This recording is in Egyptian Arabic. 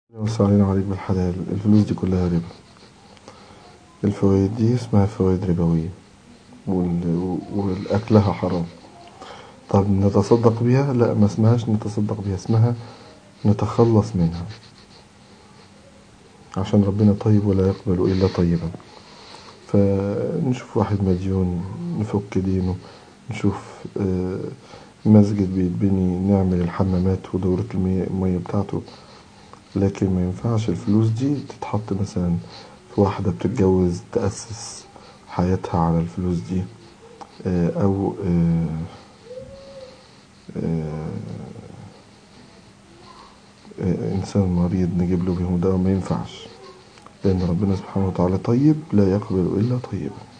وسعين عليك بالحلال الفلوس دي كلها ربا الفوائد دي اسمها فوائد ربوية والأكلها حرام طب نتصدق بيها لا ما اسمهاش نتصدق بيها اسمها نتخلص منها عشان ربنا طيب ولا يقبل إلا طيبا فنشوف واحد مديون نفك دينه نشوف مسجد بيتبني نعمل الحمامات ودورة المية بتاعته لكن ما ينفعش الفلوس دي تتحط مثلا في واحدة بتتجوز تأسس حياتها على الفلوس دي أو إنسان مريض نجيب له بيهم دواء ما ينفعش لأن ربنا سبحانه وتعالى طيب لا يقبل إلا طيبا